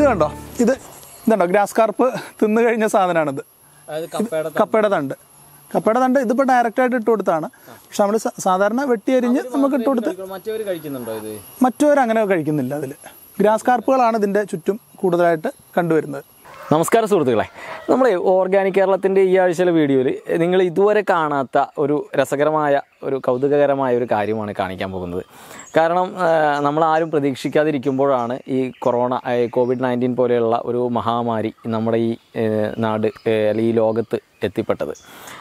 കണ്ടോ ഇത് ഇതുണ്ടോ ഗ്രാസ് കാർപ്പ് തിന്നു കഴിഞ്ഞ സാധനമാണിത് അതായത് കപ്പയുടെ കപ്പയുടെ തണ്ട് കപ്പയുടെ തണ്ട് ഇതിപ്പോൾ ഡയറക്റ്റ് ആയിട്ട് ഇട്ട് കൊടുത്താണ് പക്ഷെ നമ്മൾ സാധാരണ വെട്ടി അരിഞ്ഞ് നമുക്ക് ഇട്ട് കൊടുത്ത് മറ്റവർ കഴിക്കുന്നുണ്ടോ ഇത് മറ്റവരങ്ങനെ കഴിക്കുന്നില്ല അതിൽ ഗ്രാസ് കാർപ്പുകളാണ് ഇതിൻ്റെ ചുറ്റും കൂടുതലായിട്ട് കണ്ടുവരുന്നത് നമസ്കാരം സുഹൃത്തുക്കളെ നമ്മൾ ഓർഗാനിക് കേരളത്തിൻ്റെ ഈ ആഴ്ചയിലെ വീഡിയോയിൽ നിങ്ങൾ ഇതുവരെ കാണാത്ത ഒരു രസകരമായ ഒരു കൗതുകകരമായ ഒരു കാര്യമാണ് കാണിക്കാൻ പോകുന്നത് കാരണം നമ്മൾ ആരും പ്രതീക്ഷിക്കാതിരിക്കുമ്പോഴാണ് ഈ കൊറോണ ഏ, കോവിഡ് നയൻറ്റീൻ പോലെയുള്ള ഒരു മഹാമാരി നമ്മുടെ ഈ ഏ, നാട് ഏ, അല്ലെങ്കിൽ ഈ ലോകത്ത് എത്തിപ്പെട്ടത്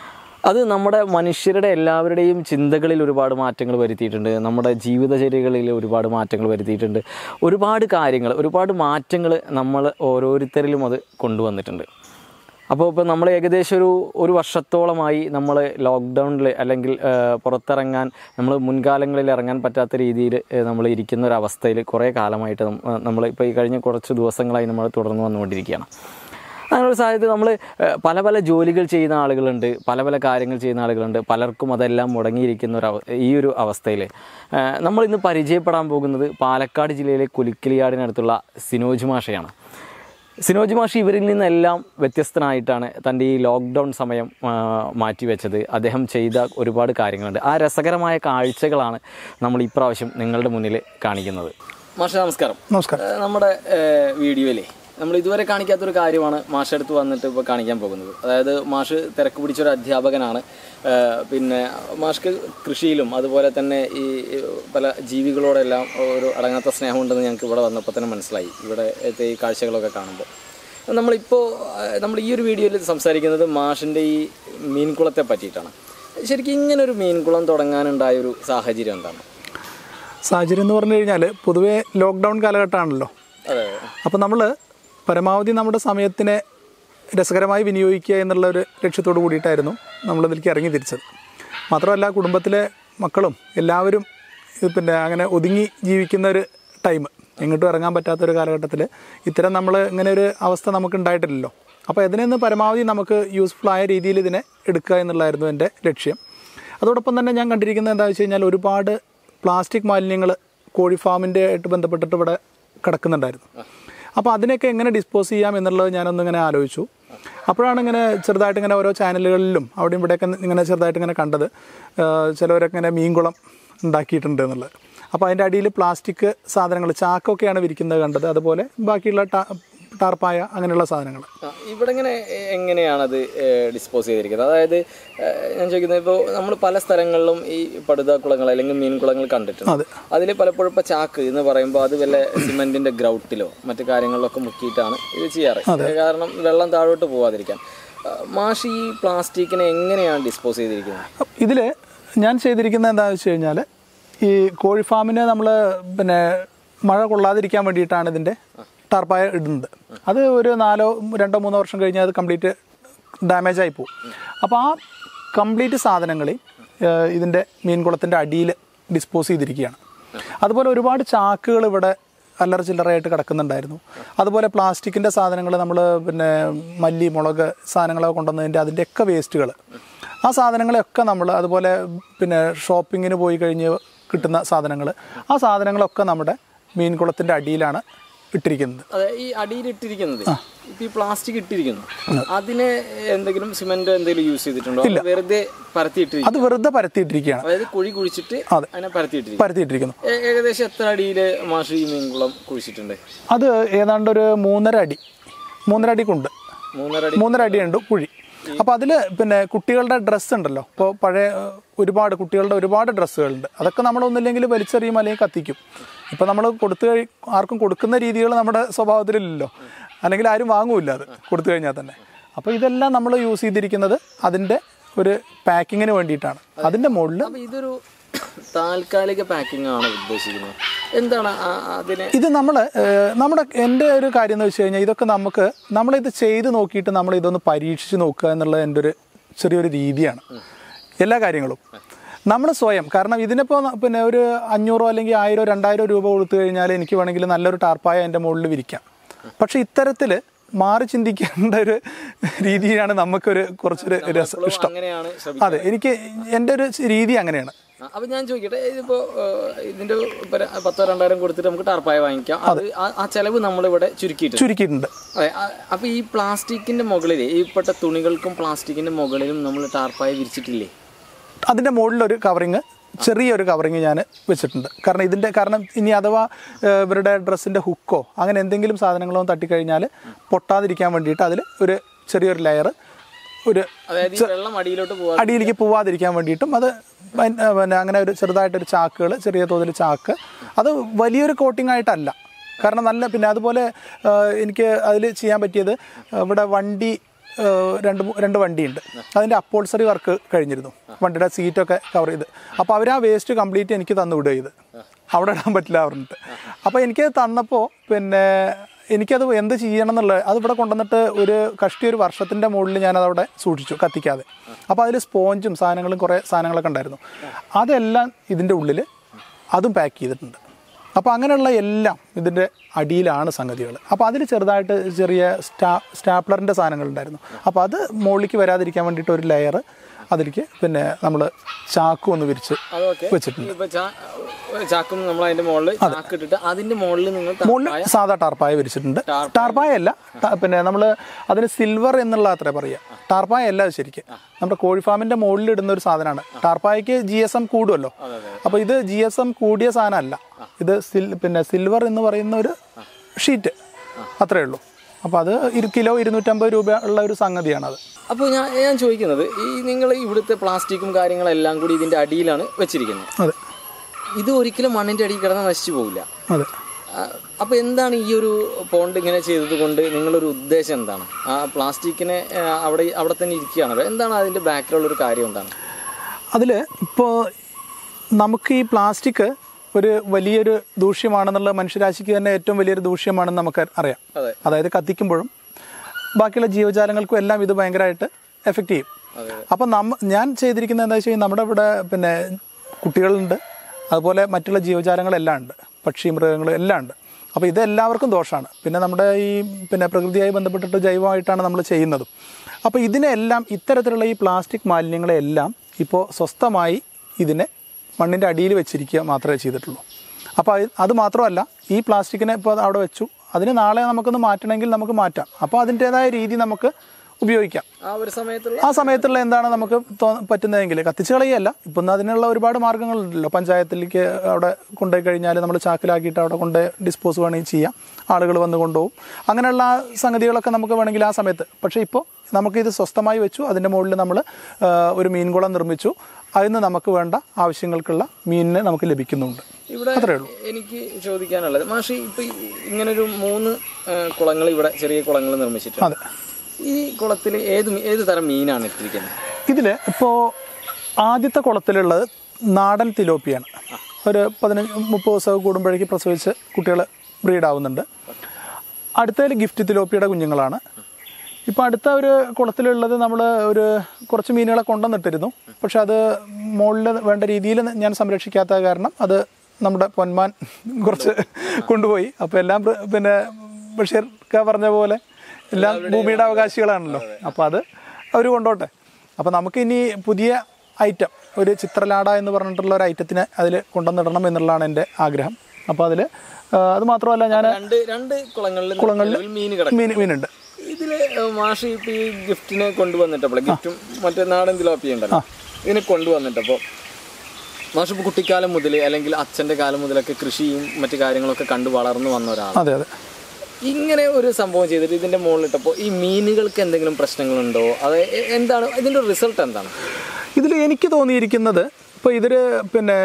അത് നമ്മുടെ മനുഷ്യരുടെ എല്ലാവരുടെയും ചിന്തകളിൽ ഒരുപാട് മാറ്റങ്ങൾ വരുത്തിയിട്ടുണ്ട് നമ്മുടെ ജീവിതചര്യകളിൽ ഒരുപാട് മാറ്റങ്ങൾ വരുത്തിയിട്ടുണ്ട് ഒരുപാട് കാര്യങ്ങൾ ഒരുപാട് മാറ്റങ്ങൾ നമ്മൾ ഓരോരുത്തരിലും അത് കൊണ്ടുവന്നിട്ടുണ്ട് അപ്പോൾ ഇപ്പോൾ നമ്മൾ ഏകദേശം ഒരു ഒരു വർഷത്തോളമായി നമ്മൾ ലോക്ക്ഡൗണിൽ അല്ലെങ്കിൽ ആ, പുറത്തിറങ്ങാൻ നമ്മൾ മുൻകാലങ്ങളിൽ ഇറങ്ങാൻ പറ്റാത്ത രീതിയിൽ നമ്മൾ ഇരിക്കുന്ന ഒരു അവസ്ഥയിൽ കുറേ കാലമായിട്ട് നമ്മൾ ഇപ്പോൾ ഈ കഴിഞ്ഞ കുറച്ച് ദിവസങ്ങളായി നമ്മൾ തുടർന്ന് വന്നുകൊണ്ടിരിക്കുകയാണ് അങ്ങനെ ഒരു സാഹചര്യത്തിൽ നമ്മൾ പല പല ജോലികൾ ചെയ്യുന്ന ആളുകളുണ്ട് പല പല കാര്യങ്ങൾ ചെയ്യുന്ന ആളുകളുണ്ട് പലർക്കും അതെല്ലാം മുടങ്ങിയിരിക്കുന്ന ഒരു അവ ഈ ഒരു അവസ്ഥയിൽ നമ്മൾ ഇന്ന് പരിചയപ്പെടാൻ പോകുന്നത് പാലക്കാട് ജില്ലയിലെ കുലിക്കിളിയാടിനടുത്തുള്ള സിനോജ് മാഷയാണ് സിനോജ് മാഷി ഇവരിൽ നിന്നെല്ലാം വ്യത്യസ്തനായിട്ടാണ് തൻ്റെ ഈ ലോക്ക്ഡൗൺ സമയം ആ, മാറ്റിവെച്ചത് അദ്ദേഹം ചെയ്ത ഒരുപാട് കാര്യങ്ങളുണ്ട് ആ രസകരമായ കാഴ്ചകളാണ് നമ്മൾ ഇപ്രാവശ്യം നിങ്ങളുടെ മുന്നിൽ കാണിക്കുന്നത് മാഷ നമസ്കാരം നമസ്കാരം ഏഹ് നമ്മുടെ ഏഹ് വീഡിയോയിലെ നമ്മൾ ഇതുവരെ കാണിക്കാത്തൊരു കാര്യമാണ് മാഷ് അടുത്ത് വന്നിട്ട് ഇപ്പോൾ കാണിക്കാൻ പോകുന്നത് അതായത് മാഷ് തിരക്ക് പിടിച്ചൊരു അധ്യാപകനാണ് ഏഹ് പിന്നെ മാഷ്ക്ക് കൃഷിയിലും അതുപോലെ തന്നെ ഈ പല ജീവികളോടെല്ലാം ഒരു അടങ്ങാത്ത സ്നേഹമുണ്ടെന്ന് ഞങ്ങൾക്ക് ഇവിടെ വന്നപ്പോൾ തന്നെ മനസ്സിലായി ഇവിടെ ഈ കാഴ്ചകളൊക്കെ കാണുമ്പോൾ നമ്മളിപ്പോൾ ഏഹ് നമ്മൾ ഈ ഒരു വീഡിയോയിൽ സംസാരിക്കുന്നത് മാഷിൻ്റെ ഈ മീൻകുളത്തെ പറ്റിയിട്ടാണ് ശരിക്കും ഇങ്ങനൊരു മീൻകുളം തുടങ്ങാനുണ്ടായ ഒരു സാഹചര്യം എന്താണ് സാഹചര്യം എന്ന് പറഞ്ഞു കഴിഞ്ഞാൽ പൊതുവേ ലോക്ക്ഡൗൺ കാലഘട്ടമാണല്ലോ അതെ അപ്പോൾ നമ്മൾ പരമാവധി നമ്മുടെ സമയത്തിനെ രസകരമായി വിനിയോഗിക്കുക എന്നുള്ള ഒരു ലക്ഷ്യത്തോട് കൂടിയിട്ടായിരുന്നു നമ്മൾ ഇതിലേക്ക് ഇറങ്ങി തിരിച്ചത് മാത്രമല്ല കുടുംബത്തിലെ മക്കളും എല്ലാവരും ഇത് പിന്നെ അങ്ങനെ ഒതുങ്ങി ജീവിക്കുന്ന ഒരു ടൈം എങ്ങോട്ടും ഇറങ്ങാൻ പറ്റാത്ത ഒരു കാലഘട്ടത്തിൽ ഇത്തരം നമ്മൾ ഇങ്ങനെ ഒരു അവസ്ഥ നമുക്ക് ഉണ്ടായിട്ടില്ലല്ലോ അപ്പോൾ ഇതിനെ നിന്ന് പരമാവധി നമുക്ക് യൂസ്ഫുൾ ആയ രീതിയിൽ ഇതിനെ എടുക്കുക എന്നുള്ളതായിരുന്നു എൻ്റെ ലക്ഷ്യം അതോടൊപ്പം തന്നെ ഞാൻ കണ്ടിരിക്കുന്നത് എന്താ വെച്ച് കഴിഞ്ഞാൽ ഒരുപാട് പ്ലാസ്റ്റിക് മാലിന്യങ്ങൾ കോഴി ഫാമിൻ്റെ ആയിട്ട് ബന്ധപ്പെട്ടിട്ട് ഇവിടെ കിടക്കുന്നുണ്ടായിരുന്നു അപ്പോൾ അതിനെയൊക്കെ എങ്ങനെ ഡിസ്പോസ് ചെയ്യാം എന്നുള്ളത് ഞാനൊന്ന് ഇങ്ങനെ ആലോചിച്ചു അപ്പോഴാണ് ഇങ്ങനെ ചെറുതായിട്ട് ഇങ്ങനെ ഓരോ ചാനലുകളിലും അവിടെയും ഇവിടെയൊക്കെ ഇങ്ങനെ ചെറുതായിട്ട് ഇങ്ങനെ കണ്ടത് ആഹ് ചിലവരൊക്കെ ഇങ്ങനെ മീൻകുളം ഉണ്ടാക്കിയിട്ടുണ്ട് എന്നുള്ളത് അപ്പോൾ അതിൻ്റെ അടിയിൽ പ്ലാസ്റ്റിക് സാധനങ്ങൾ ചാക്കൊക്കെയാണ് വിരിക്കുന്നത് കണ്ടത് അതുപോലെ ബാക്കിയുള്ള ടാ ടാർപ്പായ അങ്ങനെയുള്ള സാധനങ്ങൾ ആ, ഇവിടെ ഇങ്ങനെ എ- എങ്ങനെയാണത് ഡിസ്പോസ് ചെയ്തിരിക്കുന്നത് അതായത് ഏ, ഞാൻ ചോദിക്കുന്നത് ഇപ്പോൾ നമ്മൾ പല സ്ഥലങ്ങളിലും ഈ പടുതാക്കുളങ്ങൾ അല്ലെങ്കിൽ മീൻകുളങ്ങൾ കണ്ടിട്ടുണ്ട് അതെ. അതിൽ പലപ്പോഴും ഇപ്പോൾ ചാക്ക് എന്ന് പറയുമ്പോൾ അത് വല്ല സിമെന്റിന്റെ ഗ്രൗട്ടിലോ മറ്റു കാര്യങ്ങളിലൊക്കെ മുക്കിയിട്ടാണ് ഇത് ചെയ്യാറ് കാരണം വെള്ളം താഴോട്ട് പോവാതിരിക്കാൻ ആ, മാഷ് ഈ പ്ലാസ്റ്റിക്കിനെ എങ്ങനെയാണ് ഡിസ്പോസ് ചെയ്തിരിക്കുന്നത് ഇതിൽ ഞാൻ ചെയ്തിരിക്കുന്നത് എന്താണെന്ന് വെച്ച് കഴിഞ്ഞാൽ ഈ കോഴി ഫാമിനെ നമ്മൾ പിന്നെ മഴ കൊള്ളാതിരിക്കാൻ വേണ്ടിയിട്ടാണ് ഇതിൻ്റെ ടാർപ്പായ ഇടുന്നത് അത് ഒരു നാലോ രണ്ടോ മൂന്നോ വർഷം കഴിഞ്ഞാൽ അത് കംപ്ലീറ്റ് ഡാമേജ് ആയി പോകും അപ്പോൾ ആ കംപ്ലീറ്റ് സാധനങ്ങൾ ഇതിൻ്റെ മീൻകുളത്തിൻ്റെ അടിയിൽ ഡിസ്പോസ് ചെയ്തിരിക്കുകയാണ് അതുപോലെ ഒരുപാട് ചാക്കുകൾ ഇവിടെ അല്ലറ ചില്ലറയായിട്ട് കിടക്കുന്നുണ്ടായിരുന്നു അതുപോലെ പ്ലാസ്റ്റിക്കിൻ്റെ സാധനങ്ങൾ നമ്മൾ പിന്നെ മല്ലി മുളക് സാധനങ്ങളൊക്കെ കൊണ്ടുവന്നതിൻ്റെ അതിൻ്റെയൊക്കെ വേസ്റ്റുകൾ ആ സാധനങ്ങളെയൊക്കെ നമ്മൾ അതുപോലെ പിന്നെ ഷോപ്പിങ്ങിന് പോയി കഴിഞ്ഞ് കിട്ടുന്ന സാധനങ്ങൾ ആ സാധനങ്ങളൊക്കെ നമ്മുടെ മീൻകുളത്തിൻ്റെ അടിയിലാണ് ഇട്ടിരിക്കുന്നത് അതെ ഈ അടിയിലിട്ടിരിക്കുന്നത് ഇപ്പൊ ഈ പ്ലാസ്റ്റിക് ഇട്ടിരിക്കുന്നു അതിനെ എന്തെങ്കിലും സിമെന്റ് എന്തെങ്കിലും യൂസ് ചെയ്തിട്ടുണ്ടോ അതോ വെറുതെ പരത്തിയിട്ടിരിക്കുന്നു അത് വെറുതെ പരത്തിയിട്ടിരിക്കുകയാണ് അതായത് കുഴി കുഴിച്ചിട്ട് അതെ. അതിനെ പരത്തിയിട്ടിരിക്കും പരത്തിയിട്ടിരിക്കുന്നു ഏ- ഏകദേശം എത്ര അടിയിൽ മാഷ് ഈ മീൻകുളം കുഴിച്ചിട്ടുണ്ട് അത് ഏതാണ്ട് ഒരു മൂന്നര അടി മൂന്നര അടിക്കുണ്ട് മൂന്നര അടി മൂന്നര അടിയുണ്ട് കുഴി അപ്പോൾ അതിൽ പിന്നെ കുട്ടികളുടെ ഡ്രസ്സ് ഉണ്ടല്ലോ ഇപ്പോൾ പഴയ ഏഹ്, ഒരുപാട് കുട്ടികളുടെ ഒരുപാട് ഡ്രസ്സുകളുണ്ട് അതൊക്കെ നമ്മളൊന്നില്ലെങ്കിൽ വലിച്ചെറിയും അല്ലെങ്കിൽ കത്തിക്കും ഇപ്പോൾ നമ്മൾ കൊടുത്തു കഴി ആർക്കും കൊടുക്കുന്ന രീതികൾ നമ്മുടെ സ്വഭാവത്തിലില്ലല്ലോ അല്ലെങ്കിൽ ആരും വാങ്ങൂല്ല അത് കൊടുത്തു കഴിഞ്ഞാൽ തന്നെ അപ്പോൾ ഇതെല്ലാം നമ്മൾ യൂസ് ചെയ്തിരിക്കുന്നത് അതിൻ്റെ ഒരു പാക്കിങ്ങിന് വേണ്ടിയിട്ടാണ് അതിൻ്റെ മുകളിൽ അപ്പൊ ഇതൊരു താൽക്കാലിക പാക്കിംഗ് ആണ് ഉദ്ദേശിക്കുന്നത് എന്താണ് ആ- അതിനെ ഇത് നമ്മൾ നമ്മുടെ എൻ്റെ ഒരു കാര്യം എന്ന് വെച്ച് കഴിഞ്ഞാൽ ഇതൊക്കെ നമുക്ക് നമ്മളിത് ചെയ്ത് നോക്കിയിട്ട് നമ്മൾ ഇതൊന്ന് പരീക്ഷിച്ച് നോക്കുക എന്നുള്ളത് എൻ്റെ ഒരു ചെറിയൊരു രീതിയാണ് എല്ലാ കാര്യങ്ങളും നമ്മൾ സ്വയം കാരണം ഇതിനിപ്പോൾ പിന്നെ ഒരു അഞ്ഞൂറോ അല്ലെങ്കിൽ ആയിരോ രണ്ടായിരോ രൂപ കൊടുത്തു കഴിഞ്ഞാൽ എനിക്ക് വേണമെങ്കിൽ നല്ലൊരു ടാർപ്പായ എൻ്റെ മുകളിൽ വിരിക്കാം പക്ഷേ ഇത്തരത്തിൽ മാറി ചിന്തിക്കേണ്ട ഒരു രീതിയാണ് നമുക്കൊരു കുറച്ചൊരു രസം ഇഷ്ടം അങ്ങനെയാണ് അതെ എനിക്ക് എൻ്റെ ഒരു രീതി അങ്ങനെയാണ് അപ്പൊ ഞാൻ ചോദിക്കട്ടെ ഇതിപ്പോ ഏഹ്, ഇതിന്റെ ഇപ്പൊ ര- പത്തോ രണ്ടായിരം കൊടുത്തിട്ട് നമുക്ക് ടാർപ്പായ വാങ്ങിക്കാം അത് ആ- ആ ചെലവ് നമ്മളിവിടെ ചുരുക്കിയിട്ട് ചുരുക്കിയിട്ടുണ്ട് അതെ ആ- അപ്പൊ ഈ പ്ലാസ്റ്റിക്കിന്റെ മുകളിൽ ഈ പെട്ട തുണികൾക്കും പ്ലാസ്റ്റിക്കിന്റെ മുകളിലും നമ്മൾ ടാർപ്പായ വിരിച്ചിട്ടില്ലേ അതിൻ്റെ മുകളിലൊരു കവറിങ് ചെറിയൊരു കവറിങ് ഞാൻ വെച്ചിട്ടുണ്ട് കാരണം ഇതിൻ്റെ കാരണം ഇനി അഥവാ ഏഹ്, ഇവരുടെ ഡ്രസ്സിൻ്റെ ഹുക്കോ അങ്ങനെ എന്തെങ്കിലും സാധനങ്ങളോ തട്ടിക്കഴിഞ്ഞാൽ പൊട്ടാതിരിക്കാൻ വേണ്ടിയിട്ട് അതിൽ ഒരു ചെറിയൊരു ലെയർ ഒരു അതായത് ഈ വെള്ളം അടിയിലോട്ട് പോവാ അടിയിലേക്ക് പോവാതിരിക്കാൻ വേണ്ടിയിട്ടും അത് വൻ- ഏഹ് പിന്നെ അങ്ങനെ ഒരു ചെറുതായിട്ടൊരു ചാക്കുകൾ ചെറിയ തോതിൽ ചാക്ക് അത് വലിയൊരു കോട്ടിംഗ് ആയിട്ടല്ല കാരണം നല്ല പിന്നെ അതുപോലെ ഏഹ്, എനിക്ക് അതിൽ ചെയ്യാൻ പറ്റിയത് ഏഹ്, ഇവിടെ വണ്ടി ഏഹ്, രണ്ട് മൂ- രണ്ട് വണ്ടിയുണ്ട് അതിൻ്റെ അപ്പോൾസറി വർക്ക് കഴിഞ്ഞിരുന്നു വണ്ടിയുടെ സീറ്റൊക്കെ കവർ ചെയ്ത് അപ്പോൾ അവർ ആ വേസ്റ്റ് കംപ്ലീറ്റ് എനിക്ക് തന്നു വിടുക ചെയ്ത് അവിടെ ഇടാൻ പറ്റില്ല പറഞ്ഞിട്ട് അപ്പോൾ എനിക്ക് തന്നപ്പോൾ പിന്നെ എനിക്കത് എന്ത് ചെയ്യണം എന്നുള്ളത് അത് ഇവിടെ കൊണ്ടുവന്നിട്ട് ഒരു കഷ്ടി ഒരു വർഷത്തിൻ്റെ മുകളിൽ ഞാനത് അവിടെ സൂക്ഷിച്ചു കത്തിക്കാതെ അപ്പോൾ അതിൽ സ്പോഞ്ചും സാധനങ്ങളും കുറേ സാധനങ്ങളൊക്കെ ഉണ്ടായിരുന്നു അതെല്ലാം ഇതിൻ്റെ ഉള്ളിൽ അതും പാക്ക് ചെയ്തിട്ടുണ്ട് അപ്പോൾ അങ്ങനെയുള്ള എല്ലാം ഇതിൻ്റെ അടിയിലാണ് സംഗതികൾ അപ്പോൾ അതിൽ ചെറുതായിട്ട് ചെറിയ സ്റ്റാ സ്റ്റാപ്ലറിൻ്റെ സാധനങ്ങളുണ്ടായിരുന്നു അപ്പോൾ അത് മുകളിലേക്ക് വരാതിരിക്കാൻ വേണ്ടിയിട്ട് ഒരു ലെയർ അതിലേക്ക് പിന്നെ നമ്മൾ ചാക്കും ഒന്ന് വിരിച്ച് അതൊക്കെ വെച്ചിട്ടുണ്ട് ഇപ്പൊ ചാ- ചാക്കും നമ്മൾ അതിന്റെ മുകളിൽ ചാക്ക് ഇട്ടിട്ട് അതിന്റെ മുകളിൽ നിങ്ങൾ മുകളിൽ സാധാ ടാർപ്പായ വിരിച്ചിട്ടുണ്ട് ടാർപ്പായ അല്ല ത- പിന്നെ നമ്മൾ അതിന് സിൽവർ എന്നുള്ള അത്ര പറയുക ടാർപ്പായ അല്ല അത് ശരിക്കും നമ്മുടെ കോഴി ഫാമിന്റെ മുകളിൽ ഇടുന്ന ഒരു സാധനമാണ് ടാർപ്പായക്ക് ജി എസ് എം കൂടുമല്ലോ അപ്പോൾ ഇത് ജി എസ് എം കൂടിയ സാധനമല്ല ഇത് സിൽ പിന്നെ സിൽവർ എന്ന് പറയുന്ന ഒരു ഷീറ്റ് അത്രേ ഉള്ളൂ അപ്പോൾ അത് ഒരു കിലോ ഇരുന്നൂറ്റമ്പത് രൂപ ഉള്ള ഒരു സംഗതിയാണത് അപ്പോൾ ഞാൻ ഞാൻ ചോദിക്കുന്നത് ഈ നിങ്ങൾ ഇവിടുത്തെ പ്ലാസ്റ്റിക്കും കാര്യങ്ങളെല്ലാം കൂടി ഇതിന്റെ അടിയിലാണ് വെച്ചിരിക്കുന്നത് അതെ ഇത് ഒരിക്കലും മണ്ണിന്റെ അടിയിൽ കിടന്ന് നശിച്ചു പോകില്ല അതെ ആ, അപ്പൊ എന്താണ് ഈ ഒരു പോണ്ട് ഇങ്ങനെ ചെയ്തത് കൊണ്ട് നിങ്ങളൊരു ഉദ്ദേശം എന്താണ് ആ പ്ലാസ്റ്റിക്കിനെ ആ, അവിടെ അവിടെ തന്നെ ഇരിക്കുകയാണല്ലോ എന്താണ് അതിന്റെ ബാക്കിലുള്ള ഒരു കാര്യം എന്താണ് അതിൽ ഇപ്പോൾ നമുക്ക് ഈ പ്ലാസ്റ്റിക് ഒരു വലിയൊരു ദൂഷ്യമാണെന്നുള്ള മനുഷ്യരാശിക്ക് തന്നെ ഏറ്റവും വലിയൊരു ദൂഷ്യമാണെന്ന് നമുക്ക് അറിയാം അതെ അതായത് കത്തിക്കുമ്പോഴും ബാക്കിയുള്ള ജീവജാലങ്ങൾക്കും എല്ലാം ഇത് ഭയങ്കരമായിട്ട് എഫക്റ്റ് ചെയ്യും അതെ അപ്പം നമ്മ ഞാൻ ചെയ്തിരിക്കുന്നത് എന്താ വെച്ച് കഴിഞ്ഞാൽ നമ്മുടെ ഇവിടെ പിന്നെ കുട്ടികളുണ്ട് അതുപോലെ മറ്റുള്ള ജീവജാലങ്ങളെല്ലാം ഉണ്ട് പക്ഷി മൃഗങ്ങൾ എല്ലാം ഉണ്ട് അപ്പോൾ ഇത് എല്ലാവർക്കും ദോഷമാണ് പിന്നെ നമ്മുടെ ഈ പിന്നെ പ്രകൃതിയായി ബന്ധപ്പെട്ടിട്ട് ജൈവമായിട്ടാണ് നമ്മൾ ചെയ്യുന്നതും അപ്പോൾ ഇതിനെല്ലാം ഇത്തരത്തിലുള്ള ഈ പ്ലാസ്റ്റിക് മാലിന്യങ്ങളെല്ലാം ഇപ്പോൾ സ്വസ്ഥമായി ഇതിനെ മണ്ണിൻ്റെ അടിയിൽ വെച്ചിരിക്കുക മാത്രമേ ചെയ്തിട്ടുള്ളൂ അപ്പോൾ അത് അത് മാത്രമല്ല ഈ പ്ലാസ്റ്റിക്കിനെ ഇപ്പോൾ അവിടെ വെച്ചു അതിന് നാളെ നമുക്കൊന്ന് മാറ്റണമെങ്കിൽ നമുക്ക് മാറ്റാം അപ്പോൾ അതിൻ്റേതായ രീതി നമുക്ക് ഉപയോഗിക്കാം ആ ഒരു സമയത്തുള്ള ആ സമയത്തുള്ള എന്താണ് നമുക്ക് തോ- പറ്റുന്നതെങ്കിൽ കത്തിച്ച് കളയല്ല ഇപ്പം അതിനുള്ള ഒരുപാട് മാർഗ്ഗങ്ങളുണ്ടല്ലോ പഞ്ചായത്തിലേക്ക് അവിടെ കൊണ്ടുപോയി കഴിഞ്ഞാൽ നമ്മൾ ചാക്കിലാക്കിയിട്ട് അവിടെ കൊണ്ട് ഡിസ്പോസ് വേണമെങ്കിൽ ചെയ്യാം ആളുകൾ വന്ന് കൊണ്ടുപോകും അങ്ങനെയുള്ള ആ സംഗതികളൊക്കെ നമുക്ക് വേണമെങ്കിൽ ആ സമയത്ത് പക്ഷേ ഇപ്പോൾ നമുക്കിത് സ്വസ്ഥമായി വെച്ചു അതിൻ്റെ മുകളിൽ നമ്മൾ ഒരു മീൻകുളം നിർമ്മിച്ചു അതിന് നമുക്ക് വേണ്ട ആവശ്യങ്ങൾക്കുള്ള മീനിനെ നമുക്ക് ലഭിക്കുന്നുണ്ട് ഇവിടെ അത്രേ ഉള്ളൂ എനിക്ക് ചോദിക്കാനുള്ളത് മാഷി ഇപ്പൊ ഈ- ഇങ്ങനൊരു മൂന്ന് കുളങ്ങൾ ഇവിടെ ചെറിയ കുളങ്ങൾ നിർമ്മിച്ചിട്ടുണ്ട് അതെ ഈ കുളത്തിൽ ഏത് മീ- ഏത് തരം മീനാണ് ഇട്ടിരിക്കുന്നത് ഇതിൽ ഇപ്പോൾ ആദ്യത്തെ കുളത്തിലുള്ളത് നാടൻ തിലോപ്പിയാണ് ഒരു പതിനഞ്ച് മുപ്പത് ദിവസം കൂടുമ്പോഴേക്ക് പ്രസവിച്ച് കുട്ടികൾ ബ്രീഡാവുന്നുണ്ട് അടുത്തതിൽ ഗിഫ്റ്റ് തിലോപ്പിയുടെ കുഞ്ഞുങ്ങളാണ് ഇപ്പോൾ അടുത്ത ഒരു കുളത്തിലുള്ളത് നമ്മൾ ഒരു കുറച്ച് മീനുകളെ കൊണ്ടുവന്നിട്ടിരുന്നു പക്ഷെ അത് മുകളിൽ വേണ്ട രീതിയിൽ ഞാൻ സംരക്ഷിക്കാത്ത കാരണം അത് നമ്മുടെ പൊന്മാൻ കുറച്ച് കൊണ്ടുപോയി അപ്പോൾ എല്ലാം പ്ര- പിന്നെ ബഷീർ ക പറഞ്ഞ പോലെ എല്ലാം ഭൂമിയുടെ അവകാശികളാണല്ലോ അപ്പോൾ അത് അവർ കൊണ്ടോട്ടെ അപ്പോൾ നമുക്ക് ഇനി പുതിയ ഐറ്റം ഒരു ചിത്രലാട എന്ന് പറഞ്ഞിട്ടുള്ള ഒരു ഐറ്റത്തിനെ അതിൽ കൊണ്ടുവന്നിടണം എന്നുള്ളതാണ് എൻ്റെ ആഗ്രഹം അപ്പോൾ അതിൽ അത് മാത്രമല്ല ഞാൻ രണ്ട് രണ്ട് കുളങ്ങളിൽ കുളങ്ങളിൽ മീൻ കിടക്കും മീൻ മീനുണ്ട് ഇതില് മാഷി ഇപ്പൊ ഈ ഗിഫ്റ്റിനെ കൊണ്ടുവന്നിട്ടപ്പോൾ ഗിഫ്റ്റും മറ്റേ നാടൻ തിലോപ്പിയ ഉണ്ടല്ലോ ഇതിനെ കൊണ്ടുവന്നിട്ടപ്പോൾ മാഷ് ഇപ്പോൾ കുട്ടിക്കാലം മുതൽ അല്ലെങ്കിൽ അച്ഛന്റെ കാലം മുതലൊക്കെ കൃഷിയും മറ്റു കാര്യങ്ങളൊക്കെ കണ്ടു വളർന്നു വന്ന ഒരാളാണ് അതെ അതെ ഇങ്ങനെ ഒരു സംഭവം ചെയ്തിട്ട് ഇതിന്റെ മുകളിലിട്ടപ്പോൾ ഈ മീനുകൾക്ക് എന്തെങ്കിലും പ്രശ്നങ്ങളുണ്ടോ അത് എ- എന്താണ് ഇതിന്റെ റിസൾട്ട് എന്താണ് ഇതിൽ എനിക്ക് തോന്നിയിരിക്കുന്നത് ഇപ്പോൾ ഇതിൽ പിന്നെ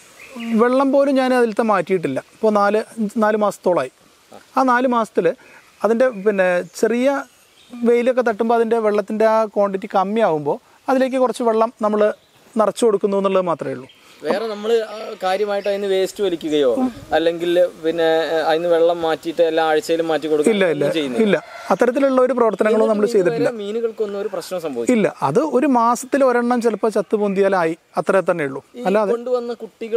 വെള്ളം പോലും ഞാൻ അതിലത്തെ മാറ്റിയിട്ടില്ല ഇപ്പോൾ നാല് നാല് മാസത്തോളമായി ആ നാല് മാസത്തിൽ അതിൻ്റെ പിന്നെ ചെറിയ വെയിലൊക്കെ തട്ടുമ്പോൾ അതിൻ്റെ വെള്ളത്തിൻ്റെ ആ ക്വാണ്ടിറ്റി കമ്മിയാവുമ്പോൾ അതിലേക്ക് കുറച്ച് വെള്ളം നമ്മൾ നിറച്ചു കൊടുക്കുന്നു എന്നുള്ളത് മാത്രമേ ഉള്ളൂ വേറെ നമ്മൾ കാര്യമായിട്ട് അതിന് വേസ്റ്റ് വലിക്കുകയോ അല്ലെങ്കിൽ പിന്നെ അതിന് വെള്ളം മാറ്റിയിട്ട് എല്ലാ ആഴ്ചയിലും മാറ്റി കൊടുക്കുകയോ ഒന്നും ചെയ്യുന്നില്ല ഇല്ല അത്തരത്തിലുള്ള ഒരു പ്രവർത്തനങ്ങളും നമ്മൾ ചെയ്തിട്ടില്ല ഇതുവരെ മീനുകൾക്കൊന്നും ഒരു പ്രശ്നം സംഭവിച്ചു ഇല്ല അത് ഒരു മാസത്തിൽ ഒരെണ്ണം ചിലപ്പോൾ ചത്തു പൊന്തിയാലായി അത്രേ തന്നെ ഉള്ളൂ ഈ കൊണ്ടുവന്ന കുട്ടികൾ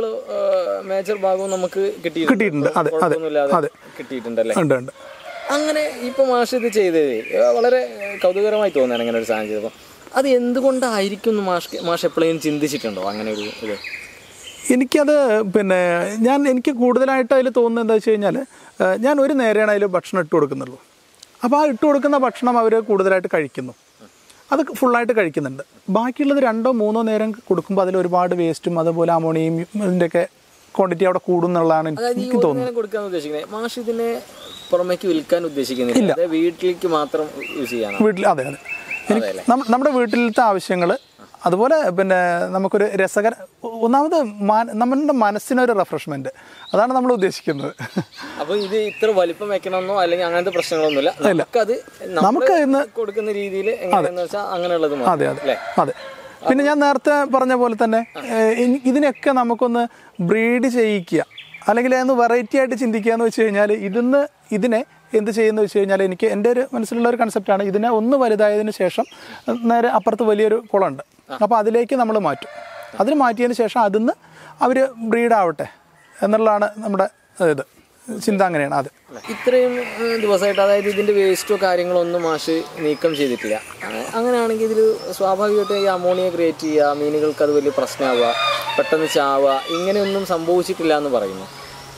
മേജർ ഭാഗവും നമുക്ക് കിട്ടിയിട്ടുണ്ട് കിട്ടിയിട്ടുണ്ട് അതെ അതെ കുഴപ്പമൊന്നുമില്ലാതെ അതെ കിട്ടിയിട്ടുണ്ടല്ലേ ഉണ്ട് ഉണ്ട് അങ്ങനെ ഇപ്പൊ മാഷ് ഇത് ചെയ്തത് വളരെ കൗതുകരമായി തോന്നാൻ അങ്ങനെ ഒരു സാധനം ചെയ്തപ്പോൾ അത് എന്തുകൊണ്ടായിരിക്കും എന്ന് മാഷ് മാഷ് എപ്പോഴെങ്കിലും ചിന്തിച്ചിട്ടുണ്ടോ അങ്ങനെ ഒരു ഇത് എനിക്കത് പിന്നെ ഞാൻ എനിക്ക് കൂടുതലായിട്ട് അതിൽ തോന്നുന്നത് എന്താ വെച്ച് കഴിഞ്ഞാൽ ഞാൻ ഒരു നേരെയാണ് അതിൽ ഭക്ഷണം ഇട്ട് കൊടുക്കുന്നുള്ളൂ അപ്പോൾ ആ ഇട്ട് കൊടുക്കുന്ന ഭക്ഷണം അവർ കൂടുതലായിട്ട് കഴിക്കുന്നു അത് ഫുള്ളായിട്ട് കഴിക്കുന്നുണ്ട് ബാക്കിയുള്ളത് രണ്ടോ മൂന്നോ നേരം കൊടുക്കുമ്പോൾ അതിൽ ഒരുപാട് വേസ്റ്റും അതുപോലെ അമോണിയും ഇതിൻ്റെയൊക്കെ ക്വാണ്ടിറ്റി അവിടെ കൂടും എന്നുള്ളതാണ് എനിക്ക് അതായത് ഈ ഒരു നേരം കൊടുക്കാൻ ഉദ്ദേശിക്കുന്നത് മാഷ് ഇതിനെ പുറമേക്ക് വിൽക്കാൻ ഉദ്ദേശിക്കുന്നില്ല അതായത് വീട്ടിലേക്ക് മാത്രം യൂസ് ചെയ്യാനാണ് വീട്ടിൽ അതെ അതെ എനിക്ക് നമ്മ- നമ്മുടെ വീട്ടിലത്തെ ആവശ്യങ്ങൾ അതുപോലെ പിന്നെ നമുക്കൊരു രസകര ഒന്നാമത് മാ- നമ്മുടെ മനസ്സിനൊരു റിഫ്രഷ്മെൻറ്റ് അതാണ് നമ്മൾ ഉദ്ദേശിക്കുന്നത് അപ്പൊ ഇത് ഇത്ര വലിപ്പം വെക്കണമെന്നോ അല്ലെങ്കിൽ അങ്ങനത്തെ പ്രശ്നങ്ങളൊന്നുമില്ല നമുക്കത് നമുക്ക് ഇന്ന് കൊടുക്കുന്ന രീതിയിൽ എങ്ങനെയാന്ന് വെച്ചാൽ അങ്ങനെയുള്ളത് മതി. അതെ അതെ അല്ലേ അതെ പിന്നെ ഞാൻ നേരത്തെ പറഞ്ഞ പോലെ തന്നെ ഏഹ്, ഇ- ഇതിനൊക്കെ നമുക്കൊന്ന് ബ്രീഡ് ചെയ്യിക്കുക അല്ലെങ്കിൽ ഒന്ന് വെറൈറ്റി ആയിട്ട് ചിന്തിക്കുക എന്ന് വെച്ച് കഴിഞ്ഞാൽ ഇതിന്ന് ഇതിനെ എന്ത് ചെയ്യുന്നു വെച്ച് കഴിഞ്ഞാൽ എനിക്ക് എൻ്റെ ഒരു മനസ്സിലുള്ള ഒരു കൺസെപ്റ്റാണ് ഇതിനെ ഒന്ന് വലുതായതിനു ശേഷം നേരെ അപ്പുറത്ത് വലിയൊരു കുളമുണ്ട് അപ്പോൾ അതിലേക്ക് നമ്മൾ മാറ്റും അതിന് മാറ്റിയതിന് ശേഷം അതിന്ന് അവർ ബ്രീഡാവട്ടെ എന്നുള്ളതാണ് നമ്മുടെ ഇത് ചിന്ത അങ്ങനെയാണ് അതെ ഇത്രയും ഏഹ്, ദിവസമായിട്ട് അതായത് ഇതിന്റെ വേസ്റ്റോ കാര്യങ്ങളോ ഒന്നും മാഷ് നീക്കം ചെയ്തിട്ടില്ല അ- അങ്ങനെയാണെങ്കിൽ ഇതിൽ സ്വാഭാവികമായിട്ടും ഈ അമോണിയ ക്രിയേറ്റ് ചെയ്യുക മീനുകൾക്ക് അത് വലിയ പ്രശ്നമാവുക പെട്ടെന്ന് ചാവുക ഇങ്ങനെയൊന്നും സംഭവിച്ചിട്ടില്ല എന്ന് പറയുന്നു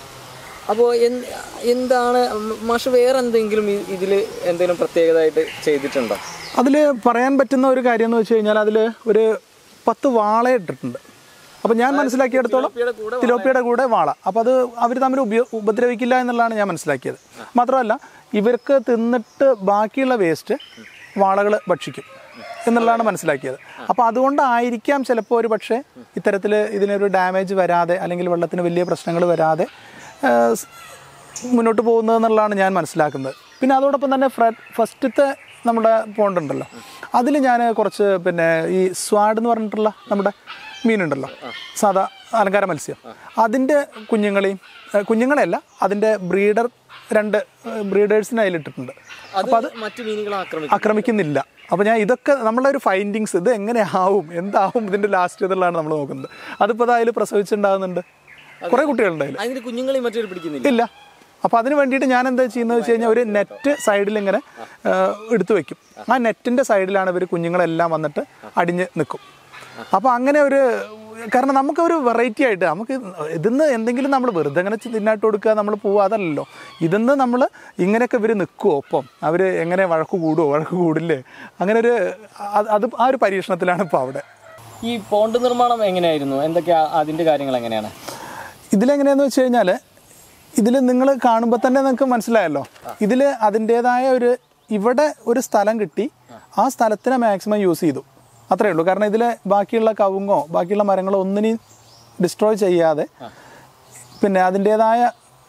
അപ്പോൾ എന്താണ് മാഷ് വേറെ എന്തെങ്കിലും ഇതിൽ എന്തെങ്കിലും പ്രത്യേകതയായിട്ട് ചെയ്തിട്ടുണ്ടോ അതിൽ പറയാൻ പറ്റുന്ന ഒരു കാര്യം എന്ന് വെച്ച് കഴിഞ്ഞാൽ അതിൽ ഒരു പത്ത് വാള ഇട്ടിട്ടുണ്ട് അപ്പോൾ ഞാൻ മനസ്സിലാക്കിയെടുത്തോളം തിലോപ്പിയുടെ കൂടെ വാള അപ്പോൾ അത് അവർ തമ്മിൽ ഉപയോ ഉപദ്രവിക്കില്ല എന്നുള്ളതാണ് ഞാൻ മനസ്സിലാക്കിയത് മാത്രമല്ല ഇവർക്ക് തിന്നിട്ട് ബാക്കിയുള്ള വേസ്റ്റ് വാളകൾ ഭക്ഷിക്കും എന്നുള്ളതാണ് മനസ്സിലാക്കിയത് അപ്പോൾ അതുകൊണ്ടായിരിക്കാം ചിലപ്പോൾ ഒരു പക്ഷേ ഇത്തരത്തിൽ ഇതിനൊരു ഡാമേജ് വരാതെ അല്ലെങ്കിൽ വെള്ളത്തിന് വലിയ പ്രശ്നങ്ങൾ വരാതെ ആ, സ് മുന്നോട്ട് പോകുന്നത് എന്നുള്ളതാണ് ഞാൻ മനസ്സിലാക്കുന്നത് പിന്നെ അതോടൊപ്പം തന്നെ ഫ്ര ഫസ്റ്റത്തെ നമ്മുടെ പോണ്ട് ഉണ്ടല്ലോ അതിൽ ഞാൻ കുറച്ച് പിന്നെ ഈ സ്വാഡ് എന്ന് പറഞ്ഞിട്ടുള്ള നമ്മുടെ മീനുണ്ടല്ലോ സാധാ അലങ്കാര മത്സ്യം അതിൻ്റെ കുഞ്ഞുങ്ങളെയും ഏ, കുഞ്ഞുങ്ങളെയല്ല അതിൻ്റെ ബ്രീഡർ രണ്ട് ബ്രീഡേഴ്സിനെ അതിലിട്ടിട്ടുണ്ട് അത് മറ്റു മീനുകളെ ആക്രമിക്കും ആക്രമിക്കുന്നില്ല അപ്പോൾ ഞാൻ ഇതൊക്കെ നമ്മളെ ഒരു ഫൈൻഡിങ്സ് ഇത് എങ്ങനെ ആവും എന്താവും ഇതിൻ്റെ ലാസ്റ്റ് എന്നുള്ളതാണ് നമ്മൾ നോക്കുന്നത് അതിപ്പോൾ അതിൽ പ്രസവിച്ചിട്ടുണ്ടാകുന്നുണ്ട് കുറേ കുട്ടികളുണ്ട് അതിൽ അതിന്റെ കുഞ്ഞുങ്ങളെയും മറ്റൊരു പിടിക്കുന്നില്ല ഇല്ല അപ്പോൾ അതിന് വേണ്ടിയിട്ട് ഞാൻ എന്താ ചെയ്യുന്നത് വെച്ച് കഴിഞ്ഞാൽ ഒരു നെറ്റ് സൈഡിൽ ഇങ്ങനെ ആ, എടുത്തു വെക്കും ആ നെറ്റിൻ്റെ സൈഡിലാണ് ഇവർ കുഞ്ഞുങ്ങളെല്ലാം വന്നിട്ട് അടിഞ്ഞ് നിൽക്കും അപ്പോൾ അങ്ങനെ ഒരു കാരണം നമുക്ക് ഒരു വെറൈറ്റി ആയിട്ട് നമുക്ക് ഇതിന്ന് എന്തെങ്കിലും നമ്മൾ വെറുതെ അങ്ങനെ തിന്നായിട്ട് കൊടുക്കുക നമ്മൾ പോവുക അതല്ലല്ലോ ഇതിന്ന് നമ്മൾ ഇങ്ങനെയൊക്കെ ഇവർ നിൽക്കുമോ ഒപ്പം അവർ എങ്ങനെ വഴക്ക് കൂടുമോ വഴക്ക് കൂടില്ലേ അങ്ങനെ ഒരു അത് അത് ആ ഒരു പരീക്ഷണത്തിലാണ് ഇപ്പോൾ അവിടെ ഈ പോണ്ട് നിർമ്മാണം എങ്ങനെയായിരുന്നു എന്തൊക്കെയാ അതിന്റെ കാര്യങ്ങൾ എങ്ങനെയാണ് ഇതിലെങ്ങനെയാന്ന് വെച്ച് കഴിഞ്ഞാൽ ഇതിൽ നിങ്ങൾ കാണുമ്പോൾ തന്നെ നിങ്ങൾക്ക് മനസ്സിലായല്ലോ ഇതിൽ അതിൻ്റേതായ ഒരു ഇവിടെ ഒരു സ്ഥലം കിട്ടി ആ സ്ഥലത്തിനെ മാക്സിമം യൂസ് ചെയ്തു അത്രേ ഉള്ളൂ കാരണം ഇതിൽ ബാക്കിയുള്ള കവുങ്ങോ ബാക്കിയുള്ള മരങ്ങളോ ഒന്നിനെയും ഡിസ്ട്രോയ് ചെയ്യാതെ പിന്നെ അതിൻ്റേതായ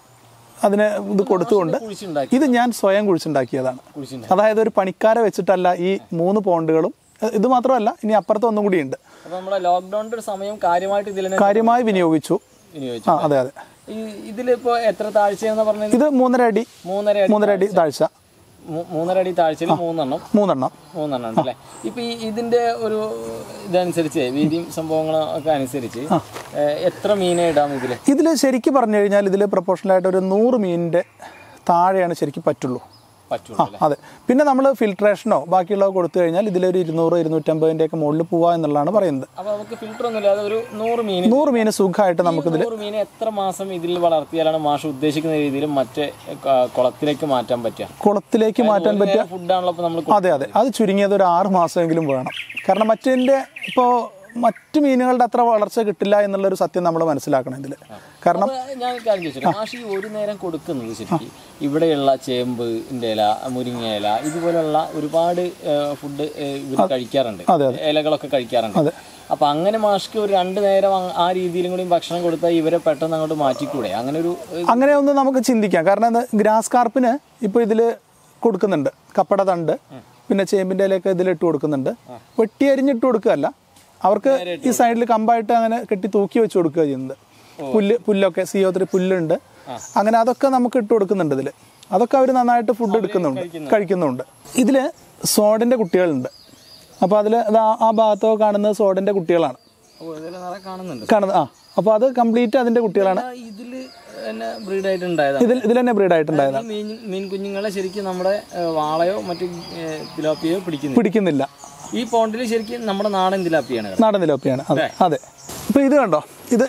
അതിന് ഇത് കൊടുത്തുകൊണ്ട് കുഴിച്ചുണ്ടാക്കി ഇത് ഞാൻ സ്വയം കുഴിച്ചുണ്ടാക്കിയതാണ് കുഴിച്ചുണ്ടാക്കി അതായത് ഒരു പണിക്കാരെ വെച്ചിട്ടല്ല ഈ മൂന്ന് പോണ്ടുകളും ഇത് മാത്രമല്ല ഇനി അപ്പുറത്ത് ഒന്നും കൂടിയുണ്ട് അപ്പൊ നമ്മളെ ലോക്ക്ഡൌണിന്റെ ഒരു സമയം കാര്യമായിട്ട് ഇതിൽ കാര്യമായി വിനിയോഗിച്ചു വിനിയോഗിച്ചു ആ അതെ അതെ ഈ ഇതിലിപ്പോ എത്ര താഴ്ചയെന്ന് പറഞ്ഞത് ഇത് മൂന്നര അടി മൂന്നര അടി മൂന്നര അടി താഴ്ച മൂ- മൂന്നര അടി താഴ്ചയിൽ മൂന്നെണ്ണം മൂന്നെണ്ണം മൂന്നെണ്ണം ഉണ്ട് അല്ലേ ഇപ്പൊ ഈ ഇതിന്റെ ഒരു ഇതനുസരിച്ച് വീതിയും സംഭവങ്ങളും ഒക്കെ അനുസരിച്ച് ഏഹ്, എത്ര മീനെ ഇടാം ഇതില് ഇതിൽ ശരിക്കും പറഞ്ഞു കഴിഞ്ഞാൽ ഇതിൽ പ്രൊപ്പോഷണലായിട്ട് ഒരു നൂറ് മീനിൻ്റെ താഴെയാണ് ശരിക്കും പറ്റുള്ളൂ പറ്റുള്ളൂ ആ അതെ പിന്നെ നമ്മൾ ഫിൽട്രേഷനോ ബാക്കിയുള്ളവ കൊടുത്തു കഴിഞ്ഞാൽ ഇതിലൊരു ഇരുന്നൂറ് ഇരുന്നൂറ്റമ്പതിൻ്റെ ഒക്കെ മുകളിൽ പോവാ എന്നുള്ളതാണ് പറയുന്നത് അപ്പൊ നമുക്ക് ഫിൽറ്റർ ഒന്നും ഇല്ലാതെ ഒരു നൂറ് മീൻ നൂറ് മീൻ സുഖമായിട്ട് നമുക്കിതിൽ നൂറ് മീനെ എത്ര മാസം ഇതിൽ വളർത്തിയാലാണ് മാഷ് ഉദ്ദേശിക്കുന്ന രീതിയിൽ മറ്റേ ക- കുളത്തിലേക്ക് മാറ്റാൻ പറ്റുക കുളത്തിലേക്ക് മാറ്റാൻ പറ്റിയ ഫുഡാണല്ലോ ഇപ്പൊ നമ്മൾ അതെ അതെ അത് ചുരുങ്ങിയത് ഒരു ആറ് മാസമെങ്കിലും വേണം കാരണം മറ്റതിൻ്റെ ഇപ്പോൾ മറ്റു മീനുകളുടെ അത്ര വളർച്ച കിട്ടില്ല എന്നുള്ളൊരു സത്യം നമ്മൾ മനസ്സിലാക്കണം ഇതിൽ കാരണം ഞാൻ ഒരു കാര്യം ചോദിച്ചു മാഷ് ഈ ഒരു നേരം കൊടുക്കുന്നത് ശരിക്കും ഇവിടെയുള്ള ചേമ്പിന്റെ ഇല മുരിങ്ങ ഇല ഇതുപോലുള്ള ഒരുപാട് ഫുഡ് ഇവർ കഴിക്കാറുണ്ട് അതെ, ഇലകളൊക്കെ കഴിക്കാറുണ്ട് അപ്പൊ അങ്ങനെ മാഷ്ക്ക് ഒരു രണ്ട് നേരം അങ് ആ രീതിയിലും കൂടി ഭക്ഷണം കൊടുത്താൽ ഇവരെ പെട്ടെന്ന് അങ്ങോട്ട് മാറ്റിക്കൂടെ അങ്ങനെ ഒരു ഏഹ്, അങ്ങനെ ഒന്ന് നമുക്ക് ചിന്തിക്കാം കാരണം എന്താ ഗ്രാസ് കാർപ്പിന് ഇപ്പോൾ ഇതിൽ കൊടുക്കുന്നുണ്ട് കപ്പട തണ്ട് പിന്നെ ചേമ്പിൻ്റെ ഇലയൊക്കെ ഇതിൽ ഇട്ട് കൊടുക്കുന്നുണ്ട് വെട്ടി അരിഞ്ഞിട്ട് കൊടുക്കുകയല്ല അവർക്ക് ഈ സൈഡിൽ കമ്പായിട്ട് അങ്ങനെ കെട്ടി തൂക്കി വെച്ച് കൊടുക്കുക ചെയ്യുന്നത് പുല്ല് പുല്ലൊക്കെ സി ഒ ത്രീ പുല്ലുണ്ട് അങ്ങനെ അതൊക്കെ നമുക്ക് ഇട്ട് കൊടുക്കുന്നുണ്ട് ഇതിൽ അതൊക്കെ അവർ നന്നായിട്ട് ഫുഡ് എടുക്കുന്നുണ്ട് കഴിക്കുന്നുണ്ട് ഇതിൽ സോഡിൻ്റെ കുട്ടികളുണ്ട് അപ്പോൾ അതിൽ ആ ഭാഗത്തോ കാണുന്നത് സോഡിൻ്റെ കുട്ടികളാണ് ഓ, ഇതെല്ലാം നിറയെ കാണുന്നുണ്ട് കാണുന്നത് ആ അപ്പോൾ അത് കംപ്ലീറ്റ് അതിൻ്റെ കുട്ടികളാണ് ആ, ഇതില് തന്നെ ബ്രീഡായിട്ട് ഉണ്ടായതാണ് ഇതിൽ ഇതിൽ തന്നെ ബ്രീഡായിട്ടുണ്ടായതാണ് ഈ മീൻ മീൻ കുഞ്ഞുങ്ങളെ ശരിക്കും നമ്മുടെ ഏഹ്, വാളയോ മറ്റു ഏഹ്, തിലോപ്പിയോ പിടിക്കുന്നില്ല പിടിക്കുന്നില്ല ഈ പോണ്ടിൽ ശരിക്കും നമ്മുടെ നാടൻ തിലാപ്പിയാണ് കിടക്കുന്നത്. നാടൻ തിലോപ്പിയാണ് അതെ അതെ ഇപ്പോൾ ഇത് കണ്ടോ ഇത്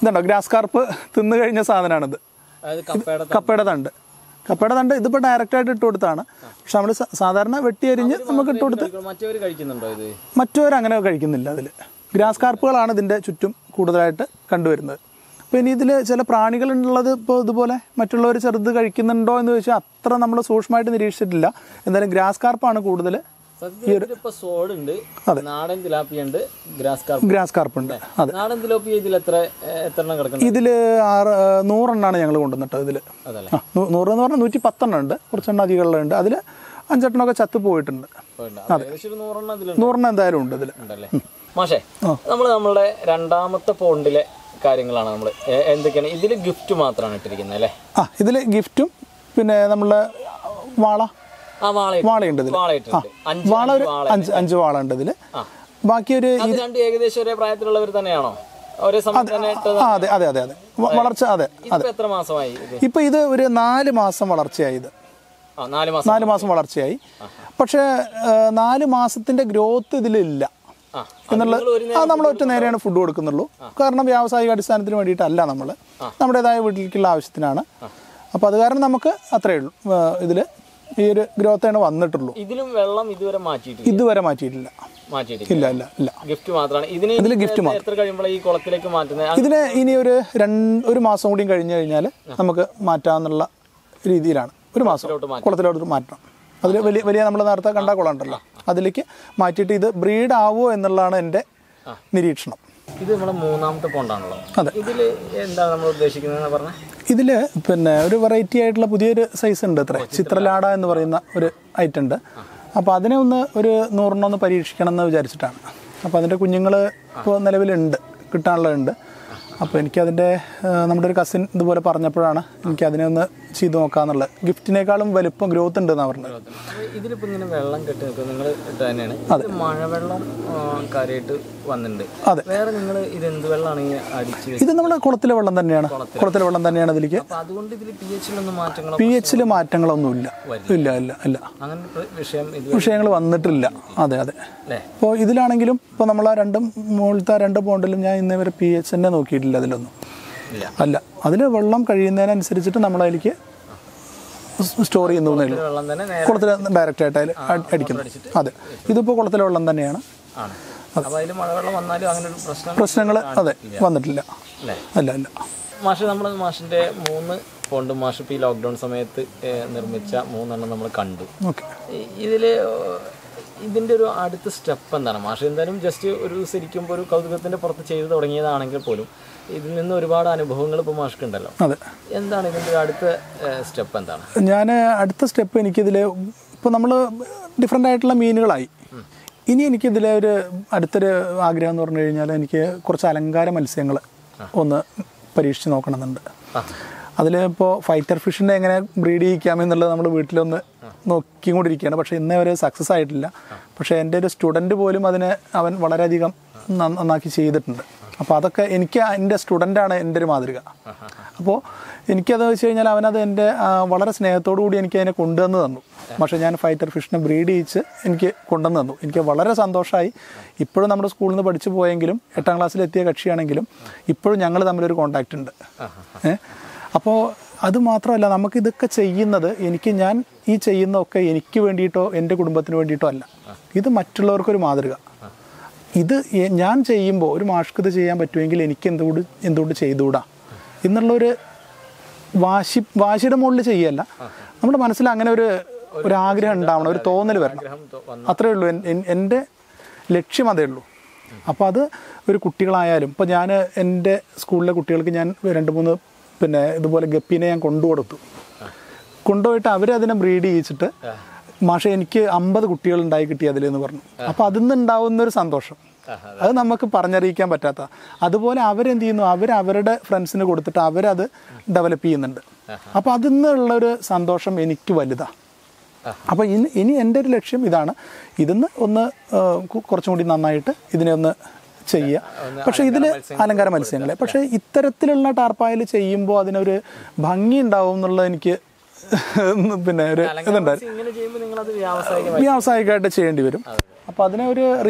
ഇതുണ്ടോ ഗ്രാസ് കാർപ്പ് തിന്നു കഴിഞ്ഞ സാധനമാണിത് അതായത് കപ്പയുടെ കപ്പയുടെ തണ്ട് കപ്പയുടെ തണ്ട് ഇതിപ്പോൾ ഡയറക്റ്റായിട്ട് ഇട്ട് കൊടുത്താണ് പക്ഷെ നമ്മൾ സാധാരണ വെട്ടി അരിഞ്ഞ് നമുക്ക് ഇട്ട് കൊടുത്ത് മറ്റവർ കഴിക്കുന്നുണ്ടോ ഇത് മറ്റവർ അങ്ങനെ കഴിക്കുന്നില്ല അതിൽ ഗ്രാസ് കാർപ്പുകളാണ് ഇതിൻ്റെ ചുറ്റും കൂടുതലായിട്ട് കണ്ടുവരുന്നത് അപ്പോൾ ഇനി ഇതിൽ ചില പ്രാണികളുള്ളത് ഇപ്പോൾ ഇതുപോലെ മറ്റുള്ളവർ ചെറുത് കഴിക്കുന്നുണ്ടോ എന്ന് ചോദിച്ചാൽ അത്ര നമ്മൾ സൂക്ഷ്മമായിട്ട് നിരീക്ഷിച്ചിട്ടില്ല എന്തായാലും ഗ്രാസ് കാർപ്പാണ് കൂടുതൽ സത്യത്തിൽ ഇപ്പൊ സോഡുണ്ട് നാടൻ തിലാപ്പിയ ഉണ്ട് ഗ്രാസ് കാർപ്പ് ഗ്രാസ് കാർപ്പുണ്ട് അതെ നാടൻ തിലോപ്പിയ ഇതിൽ എത്ര എത്ര എണ്ണം കിടക്കുന്നുണ്ട് ഇതിൽ ആറ് നൂറെണ്ണമാണ് ഞങ്ങൾ കൊണ്ടുവന്നിട്ട് ഇതിൽ അതല്ലേ ആ നൂ- നൂറ് എന്ന് പറഞ്ഞാൽ നൂറ്റി പത്തെണ്ണം ഉണ്ട് കുറച്ചെണ്ണം അധികമുള്ളതുണ്ട് അതിൽ അഞ്ചെണ്ണമൊക്കെ ചത്തു പോയിട്ടുണ്ട് ഉണ്ട്. അപ്പൊ ഏകദേശം ഒരു നൂറെണ്ണം ഇതിലുണ്ട് നൂറെണ്ണം എന്തായാലും ഉണ്ട് ഇതിൽ ഉണ്ടല്ലേ മാഷേ നമ്മൾ നമ്മളുടെ രണ്ടാമത്തെ പോണ്ടിലെ കാര്യങ്ങളാണ് നമ്മൾ എന്തൊക്കെയാണ് ഇതിൽ ഗിഫ്റ്റ് മാത്രമാണ് ഇട്ടിരിക്കുന്നത് അല്ലേ ആ ഇതിൽ ഗിഫ്റ്റും പിന്നെ നമ്മളെ വാള ആ വാള വാളയുണ്ട് ഇതിൽ വാള ഇട്ടിട്ടുണ്ട് അഞ്ച് വാള ഒരു വാള അഞ്ച് അഞ്ച് വാള ഉണ്ട് ഇതിൽ ബാക്കി ഒരു അത് രണ്ട് ഏകദേശം ഒരേ പ്രായത്തിലുള്ളവർ തന്നെയാണോ ഒരേ സമയത്ത് തന്നെ ഇട്ടത് ആ അതെ അതെ അതെ അതെ വ- വളർച്ച അതെ ഇതിപ്പോ എത്ര മാസമായി ഇത് ഇപ്പൊ ഇത് ഒരു നാല് മാസം വളർച്ചയായി ഇത് ആ നാല് മാസം നാല് മാസം വളർച്ചയായി പക്ഷേ ആ, നാല് മാസത്തിന്റെ ഗ്രോത്ത് ഇതിലില്ല ആ എന്നുള്ള നിങ്ങൾ ഒരു ആ നമ്മൾ ഒറ്റ നേരെയാണ് ഫുഡ് കൊടുക്കുന്നുള്ളൂ കാരണം വ്യാവസായിക അടിസ്ഥാനത്തിന് വേണ്ടിയിട്ടല്ല നമ്മൾ നമ്മുടേതായ വീട്ടിലേക്കുള്ള ആവശ്യത്തിനാണ് അപ്പോൾ അത് കാരണം നമുക്ക് അത്രയേ ഉള്ളൂ ഇതിൽ ഈ ഒരു ഗ്രോത്താണ് വന്നിട്ടുള്ളൂ ഇതിലും വെള്ളം ഇതുവരെ മാറ്റിയിട്ടില്ല ഇതുവരെ മാറ്റിയിട്ടില്ല മാറ്റിയിട്ടില്ല ഇല്ല ഇല്ല ഇല്ല ഗിഫ്റ്റ് മാത്രമാണ് ഇതിന് ഇതില് gift എത്ര- എത്ര കഴിയുമ്പോൾ ഈ കുളത്തിലേക്ക് മാറ്റുന്നത് ഇതിന് ഇനി ഒരു രണ്ട് ഒരു മാസം കൂടി കഴിഞ്ഞ് കഴിഞ്ഞാൽ നമുക്ക് മാറ്റാമെന്നുള്ള രീതിയിലാണ് ഒരു മാസം കുളത്തിലോട്ട് മാറ്റണം അതിൽ വലിയ വലിയ നമ്മൾ നേരത്തെ കണ്ട കുളം ഉണ്ടല്ലോ അതിലേക്ക് മാറ്റിയിട്ട് ഇത് ബ്രീഡ് ആവുമോ എന്നുള്ളതാണ് എൻ്റെ നിരീക്ഷണം ഇത് നമ്മുടെ മൂന്നാമത്തെ പോണ്ടാണല്ലോ അതെ. ഇതിൽ എന്താണ് നമ്മൾ ഉദ്ദേശിക്കുന്നത് പറഞ്ഞത് ഇതിൽ പിന്നെ ഒരു വെറൈറ്റി ആയിട്ടുള്ള പുതിയൊരു സൈസ് ഉണ്ട് അത്ര ചിത്രലാട എന്ന് പറയുന്ന ഒരു ഐറ്റം ഉണ്ട് അപ്പോൾ അതിനെ ഒന്ന് ഒരു നൂറെണ്ണം ഒന്ന് പരീക്ഷിക്കണം എന്ന് വിചാരിച്ചിട്ടാണ് അപ്പോൾ അതിൻ്റെ കുഞ്ഞുങ്ങൾ ഇപ്പോൾ നിലവിലുണ്ട് കിട്ടാനുള്ളതുണ്ട് അപ്പോൾ എനിക്കതിൻ്റെ ആ, നമ്മുടെ ഒരു കസിൻ ഇതുപോലെ പറഞ്ഞപ്പോഴാണ് എനിക്ക് അതിനെ ഒന്ന് ചെയ്ത് നോക്കാന്നുള്ളത് ഗിഫ്റ്റിനേക്കാളും വലുപ്പം ഗ്രോത്ത് ഉണ്ട് എന്നാണ് പറഞ്ഞത് ഇതിലിപ്പോൾ ഇങ്ങനെ വെള്ളം കെട്ടി നിൽക്കും നിങ്ങൾ ഇട്ട് തന്നെയാണ് ഇത് മഴവെള്ളം ആ, കാര്യമായിട്ട് വന്നിട്ടുണ്ട് അതെ. വേറെ നിങ്ങൾ ഇത് എന്ത് വെള്ളമാണ് ഈ അടിച്ച് വെച്ചത് ഇത് നമ്മുടെ കുളത്തിലെ വെള്ളം തന്നെയാണ് കുളത്തിലെ വെള്ളം തന്നെയാണ് ഇതിലേക്ക് അപ്പോൾ അതുകൊണ്ട് ഇതിൽ പി എച്ചിലൊന്നും മാറ്റങ്ങളോ പി എച്ചിൽ മാറ്റങ്ങളൊന്നുമില്ല ഇല്ല ഇല്ല ഇല്ല അങ്ങനെ ഒരു വിഷയം ഇത് വിഷയങ്ങൾ വന്നിട്ടില്ല അതെ അതെ അല്ലേ ഇപ്പോൾ ഇതിലാണെങ്കിലും ഇപ്പോൾ നമ്മൾ ആ രണ്ട് മുകളിലത്തെ രണ്ട് പോണ്ടിലും ഞാൻ ഇന്നേ വരെ പി എച്ച് തന്നെ നോക്കിയിട്ടില്ല അതിലൊന്നും ഇല്ല അല്ല അതിൽ വെള്ളം കഴിയുന്നതിനനുസരിച്ചിട്ട് നമ്മൾ അതിലേക്ക് സ്റ്റോർ ചെയ്യുന്നതേ ഉള്ളൂ വെള്ളം തന്നെ നേരെ കുളത്തിൽ ഡയറക്റ്റ് ആയിട്ട് അതിൽ അടിക്കുന്നു അതെ ഇതിപ്പോൾ കുളത്തിലെ വെള്ളം തന്നെയാണ് ആണ് അപ്പോൾ അതിൽ മഴവെള്ളം വന്നാലും അങ്ങനെ ഒരു പ്രശ്നം പ്രശ്നങ്ങൾ അതെ വന്നിട്ടില്ല അല്ലേ അല്ല അല്ല മാഷ് നമ്മൾ മാഷിൻ്റെ മൂന്ന് പോണ്ട് മാഷ് ഇപ്പോൾ ഈ ലോക്ക്ഡൗൺ സമയത്ത് ഏഹ്, നിർമ്മിച്ച മൂന്നെണ്ണം നമ്മൾ കണ്ടു ഓക്കെ ഇതിൽ ഇതിൻ്റെ ഒരു അടുത്ത സ്റ്റെപ്പ് എന്താണ് മാഷ് എന്തായാലും ജസ്റ്റ് ഒരു ശരിക്കുമ്പോൾ ഒരു കൗതുകത്തിൻ്റെ പുറത്ത് ചെയ്തു തുടങ്ങിയതാണെങ്കിൽ പോലും ഇതിൽ നിന്ന് ഒരുപാട് അനുഭവങ്ങൾ ഇപ്പോൾ മാഷ്ക്ക് ഉണ്ടല്ലോ അതെ എന്താണ് ഇതിൻ്റെ ഒരു അടുത്ത സ്റ്റെപ്പ് എന്താണ് ഞാൻ അടുത്ത സ്റ്റെപ്പ് എനിക്കിതിൽ ഇപ്പോൾ നമ്മൾ ഡിഫറെൻ്റ് ആയിട്ടുള്ള മീനുകളായി ഇനി എനിക്കിതിലെ ഒരു അടുത്തൊരു ആഗ്രഹം എന്ന് പറഞ്ഞു കഴിഞ്ഞാൽ എനിക്ക് കുറച്ച് അലങ്കാര മത്സ്യങ്ങൾ ഒന്ന് പരീക്ഷിച്ച് നോക്കണമെന്നുണ്ട് അതിൽ ഇപ്പോൾ ഫൈറ്റർ ഫിഷിനെ എങ്ങനെ ബ്രീഡ് ചെയ്യിക്കാമെന്നുള്ളത് നമ്മൾ വീട്ടിലൊന്ന് നോക്കിക്കൊണ്ടിരിക്കുകയാണ് പക്ഷേ ഇന്നേ വരെ സക്സസ് ആയിട്ടില്ല പക്ഷേ എൻ്റെ ഒരു സ്റ്റുഡൻറ്റ് പോലും അതിനെ അവൻ വളരെയധികം നന്ന- നന്നാക്കി ചെയ്തിട്ടുണ്ട് അപ്പോൾ അതൊക്കെ എനിക്ക് എൻ്റെ സ്റ്റുഡൻ്റാണ് എൻ്റെ ഒരു മാതൃക അപ്പോൾ എനിക്കത് വെച്ച് കഴിഞ്ഞാൽ അവനത് എൻ്റെ ആ, വളരെ സ്നേഹത്തോടു കൂടി എനിക്ക് അതിനെ കൊണ്ടുവന്ന് തന്നു പക്ഷേ ഞാൻ ഫൈറ്റർ ഫിഷിനെ ബ്രീഡ് ചെയ്യിച്ച് എനിക്ക് കൊണ്ടുവന്ന് തന്നു എനിക്ക് വളരെ സന്തോഷമായി ഇപ്പോഴും നമ്മുടെ സ്കൂളിൽ നിന്ന് പഠിച്ചു പോയെങ്കിലും എട്ടാം ക്ലാസ്സിൽ എത്തിയ കക്ഷിയാണെങ്കിലും ഇപ്പോഴും ഞങ്ങൾ തമ്മിലൊരു കോണ്ടാക്റ്റ് ഉണ്ട് ഏ അപ്പോൾ അത് മാത്രമല്ല നമുക്ക് ഇതൊക്കെ ചെയ്യുന്നത് എനിക്ക് ഞാൻ ഈ ചെയ്യുന്നതൊക്കെ എനിക്ക് വേണ്ടിയിട്ടോ എൻ്റെ കുടുംബത്തിന് വേണ്ടിയിട്ടോ അല്ല ഇത് മറ്റുള്ളവർക്കൊരു മാതൃക ഇത് എ- ഞാൻ ചെയ്യുമ്പോൾ ഒരു മാഷ്ക്ക് ഇത് ചെയ്യാൻ പറ്റുമെങ്കിൽ എനിക്ക് എന്തുകൊണ്ട് എന്തുകൊണ്ട് ചെയ്തുകൂടാ എന്നുള്ളൊരു വാശി വാശിയുടെ മുകളിൽ ചെയ്യല്ല നമ്മുടെ മനസ്സിൽ അങ്ങനെ ഒരു ഒരു ആഗ്രഹം ഉണ്ടാവണം ഒരു തോന്നൽ വരണം അത്രേ ഉള്ളൂ എൻ- എൻ- എൻ്റെ ലക്ഷ്യം അതേ ഉള്ളൂ അപ്പോൾ അത് ഒരു കുട്ടികളായാലും ഇപ്പോൾ ഞാൻ എൻ്റെ സ്കൂളിലെ കുട്ടികൾക്ക് ഞാൻ രണ്ട് മൂന്ന് പിന്നെ ഇതുപോലെ ഗപ്പീനെ ഞാൻ കൊണ്ടുകൊടുത്തു കൊണ്ടുപോയിട്ട് അവരതിനെ ബ്രീഡ് ചെയ്യിച്ചിട്ട് മാഷെ എനിക്ക് അമ്പത് കുട്ടികൾ ഉണ്ടായി കിട്ടി അതിലെന്ന് പറഞ്ഞു അപ്പോൾ അതിൽ നിന്നുണ്ടാവുന്ന ഒരു സന്തോഷം അത് നമുക്ക് പറഞ്ഞറിയിക്കാൻ പറ്റാത്ത അതുപോലെ അവരെന്ത് ചെയ്യുന്നു അവർ അവരുടെ ഫ്രണ്ട്സിന് കൊടുത്തിട്ട് അവരത് ഡെവലപ്പ് ചെയ്യുന്നുണ്ട് അപ്പോൾ അതിൽ നിന്നുള്ളൊരു സന്തോഷം എനിക്ക് വലുതാണ് അപ്പോൾ ഇനി ഇനി എൻ്റെ ഒരു ലക്ഷ്യം ഇതാണ് ഇതിന്ന് ഒന്ന് ആ, കു- കുറച്ചും കൂടി നന്നായിട്ട് ഇതിനെ ഒന്ന് ചെയ്യുക പക്ഷേ ഇതിൽ അലങ്കാര മത്സ്യങ്ങളെ പക്ഷേ ഇത്തരത്തിലുള്ള ടാർപ്പായിൽ ചെയ്യുമ്പോൾ അതിനൊരു ഭംഗി ഉണ്ടാവും എന്നുള്ളത് എനിക്ക് പിന്നെ ഒരു ഇതുണ്ടായിരുന്നു ഇങ്ങനെ ചെയ്യുമ്പോൾ നിങ്ങളത് വ്യാവസായിക വ്യാവസായികമായിട്ട് ചെയ്യേണ്ടി വരും അപ്പോൾ അതിനെ ഒരു റീ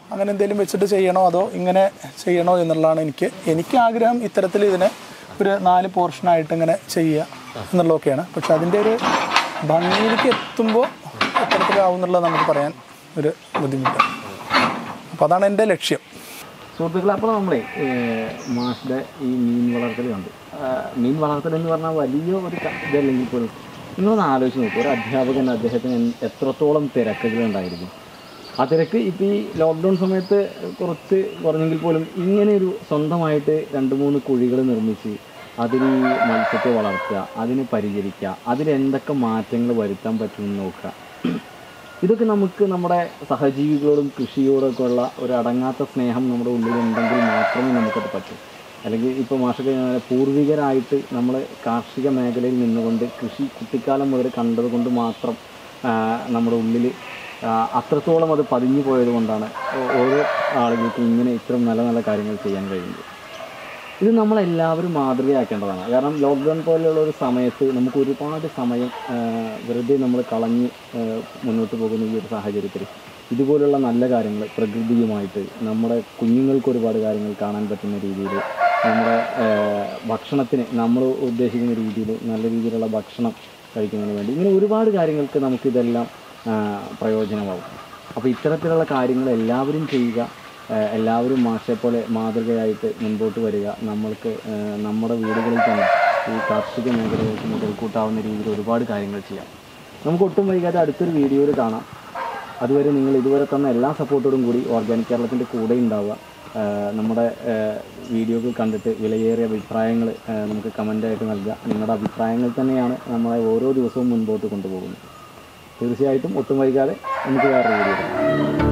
അങ്ങനെ എന്തെങ്കിലും വെച്ചിട്ട് ചെയ്യണോ അതോ ഇങ്ങനെ ചെയ്യണോ എന്നുള്ളതാണ് എനിക്ക് എനിക്ക് ആഗ്രഹം ഇത്തരത്തിൽ ഇതിനെ ഒരു നാല് പോർഷനായിട്ട് ഇങ്ങനെ ചെയ്യുക എന്നുള്ളതൊക്കെയാണ് പക്ഷെ അതിൻ്റെ ഒരു ഭംഗിയിലേക്ക് എത്തുമ്പോൾ എത്തരത്തിലാവും എന്നുള്ളത് നമുക്ക് പറയാൻ ഒരു ബുദ്ധിമുട്ടാണ് അപ്പോൾ അതാണ് എൻ്റെ ലക്ഷ്യം സുഹൃത്തുക്കളെ അപ്പോൾ നമ്മളെ മാഷിൻ്റെ ഈ മീൻ വളർത്തൽ കണ്ടു ആ, മീൻ വളർത്തൽ എന്ന് പറഞ്ഞാൽ വലിയ ഒരു ക- ഇതല്ലെങ്കിൽ പോലും നിങ്ങളൊന്ന് ആലോചിച്ച് നോക്കൂ ഒരു അധ്യാപകൻ അദ്ദേഹത്തിന് എന്ത്- എത്രത്തോളം തിരക്കുകൾ ഉണ്ടായിരിക്കും ആ തിരക്ക് ഇപ്പോൾ ഈ ലോക്ക്ഡൗൺ സമയത്ത് കുറച്ച് കുറഞ്ഞെങ്കിൽ പോലും ഇങ്ങനെ ഒരു സ്വന്തമായിട്ട് രണ്ട് മൂന്ന് കുഴികൾ നിർമ്മിച്ച് അതിൽ ഈ മത്സ്യത്തെ വളർത്തുക അതിനെ പരിചരിക്കുക അതിൽ എന്തൊക്കെ മാറ്റങ്ങൾ വരുത്താൻ പറ്റുമെന്ന് നോക്കുക ഇതൊക്കെ നമുക്ക് നമ്മുടെ സഹജീവികളോടും കൃഷിയോടൊക്കെ ഉള്ള ഒരു അടങ്ങാത്ത സ്നേഹം നമ്മുടെ ഉള്ളിലുണ്ടെങ്കിൽ മാത്രമേ നമുക്കത് പറ്റൂ അല്ലെങ്കിൽ ഇപ്പോൾ മാഷൊക്കെ ഞാൻ പൂർവികരായിട്ട് നമ്മൾ കാർഷിക മേഖലയിൽ നിന്നുകൊണ്ട് കൃഷി കുട്ടിക്കാലം മുതൽ കണ്ടത് കൊണ്ട് മാത്രം ആ, നമ്മുടെ ഉള്ളിൽ ആ, അത്രത്തോളം അത് പതിഞ്ഞു പോയത് കൊണ്ടാണ് ഓ- ഓരോ ആളുകൾക്കും ഇങ്ങനെ ഇത്തരം നല്ല നല്ല കാര്യങ്ങൾ ചെയ്യാൻ കഴിയുന്നത് ഇത് നമ്മളെല്ലാവരും മാതൃകയാക്കേണ്ടതാണ് കാരണം ലോക്ക്ഡൗൺ പോലെയുള്ള ഒരു സമയത്ത് നമുക്ക് ഒരുപാട് സമയം ആ, വെറുതെ നമ്മൾ കളഞ്ഞ് ആ, മുന്നോട്ട് പോകുന്ന ഈ ഒരു സാഹചര്യത്തിൽ ഇതുപോലുള്ള നല്ല കാര്യങ്ങൾ പ്രകൃതിയുമായിട്ട് നമ്മുടെ കുഞ്ഞുങ്ങൾക്ക് ഒരുപാട് കാര്യങ്ങൾ കാണാൻ പറ്റുന്ന രീതിയിൽ നമ്മുടെ ആ, ഭക്ഷണത്തിന് നമ്മൾ ഉദ്ദേശിക്കുന്ന രീതിയിൽ നല്ല രീതിയിലുള്ള ഭക്ഷണം കഴിക്കുന്നതിന് വേണ്ടി ഇങ്ങനെ ഒരുപാട് കാര്യങ്ങൾക്ക് നമുക്കിതെല്ലാം ആ, പ്രയോജനമാവും അപ്പോൾ ഇത്തരത്തിലുള്ള കാര്യങ്ങൾ എല്ലാവരും ചെയ്യുക ഏഹ് എല്ലാവരും മാഷെ പോലെ മാതൃകയായിട്ട് മുൻപോട്ട് വരിക നമ്മൾക്ക് ഏഹ് നമ്മുടെ വീടുകളിൽ തന്നെ ഈ കാർഷിക മേഖലകൾക്ക് മുതൽക്കൂട്ടാവുന്ന രീതിയിൽ ഒരുപാട് കാര്യങ്ങൾ ചെയ്യാം നമുക്ക് ഒട്ടും വൈകാതെ അടുത്തൊരു വീഡിയോയിൽ കാണാം അതുവരെ നിങ്ങൾ ഇതുവരെ തന്ന എല്ലാ സപ്പോർട്ടോടും കൂടി ഓർഗാനിക് കേരളത്തിൻ്റെ കൂടെ ഉണ്ടാവുക ഏഹ് നമ്മുടെ ഏഹ് വീഡിയോകൾ കണ്ടിട്ട് വിലയേറിയ അഭിപ്രായങ്ങൾ ഏഹ് നമുക്ക് കമൻ്റായിട്ട് നൽകുക നിങ്ങളുടെ അഭിപ്രായങ്ങൾ തന്നെയാണ് നമ്മളെ ഓരോ ദിവസവും മുൻപോട്ട് കൊണ്ടുപോകുന്നത് തീർച്ചയായിട്ടും ഒട്ടും വൈകാതെ നമുക്ക് വേറൊരു വീഡിയോ കാണാം